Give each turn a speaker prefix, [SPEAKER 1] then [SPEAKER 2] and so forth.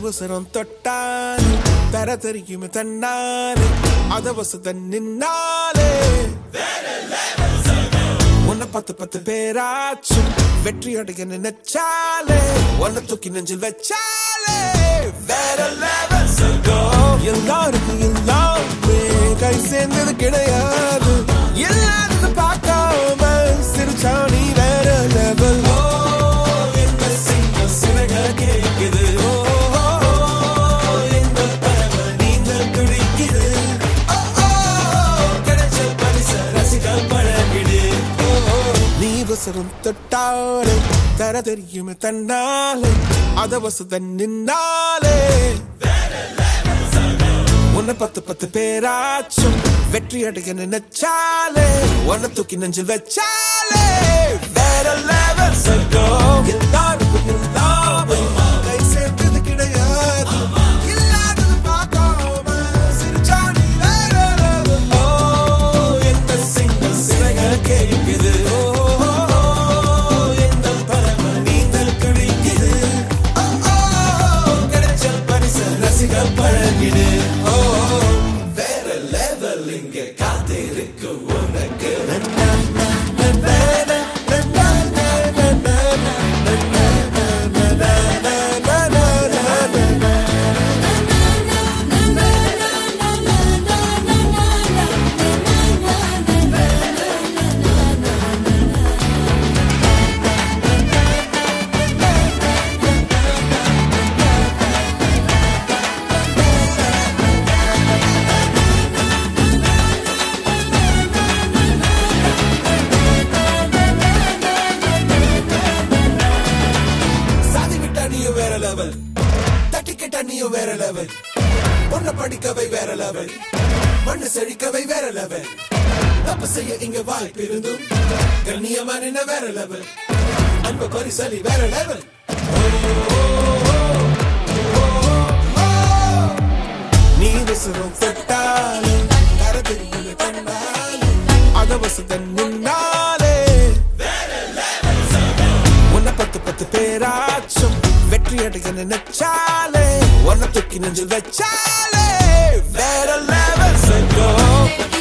[SPEAKER 1] அவசரம் தொட்டாலே தர தெரியுமே தன்னாலே அதவசத நின்னாலே உன்னை பத்து பத்து பேராச்சும் வெற்றி அடைய நினைச்சாலே உன்னை தூக்கி நெஞ்சில் வச்சாலே வேற level சொர்க்கம். எல்லாருக்கும் எல்லாமே கை சேர்ந்தது கிடையாது எல்லாரும் பார்க்காம சிரிச்சா நீ வேற level. ஓ, என்ன சிங்க சிறக கேக்குது. ஓ, ஓ, ஓ, எங்க பறவை நீந்தல் துடிக்குது. ஓ, ஓ, கிடைச்ச பரிசை ரசிக பழகிடு. ஓ, ஓ, நீ வசரம் தொட்டாலே தர தெரியுமே தன்னாலே அதவசத நின்னாலே உன்னை பத்து பத்து பேராச்சும் வெற்றி அடைய நினைச்சாலே உன்னை தூக்கி நெஞ்சில் வச்சாலே வேற லெவல் சொர்க்கம் எல்லாருக்கும் எல்லாமே கை சேர்ந்தது கிடையாது இல்லாதது பார்க்காம சிரிச்சா நீ வேற level. ஓ, எந்த சிங்கம் சிறக கேட்குது ஓ, ஓ, ஓ, எந்த பறவை நீந்தல் துடிக்குது ஓ, ஓ, ஓ, கிடைச்ச பரிசு ரசிக பழகிடு ஓ ஓ, வேற லெவல் இங்க காத்திருக்கு உனக்கு சாதி விட்டா நீயும் வேற லெவல் தட்டிக்கிட்டா நீயும் வேற லெவல் பொண்ண படிக்கவை வேற லெவல் மண்ணு செழிக்கவை வேற லெவல் தப்பு செய்ய இங்க வாய்ப்பு இருந்தும் கண்ணியமா நின்ன வேற லெவல் அன்பு பரிசலி வேற லெவல் நீ விசுறும் தொட்டாலே கரதிரியில் கண்ணாலே அதவசதன் முன்னாலே உன்னை பத்து பத்து பேராச்சும் வெற்றி அடைய நினைச்சாலே உன்னை தூக்கி நெஞ்சில் வச்சாலே வேற லெவல் சொர்க்கம்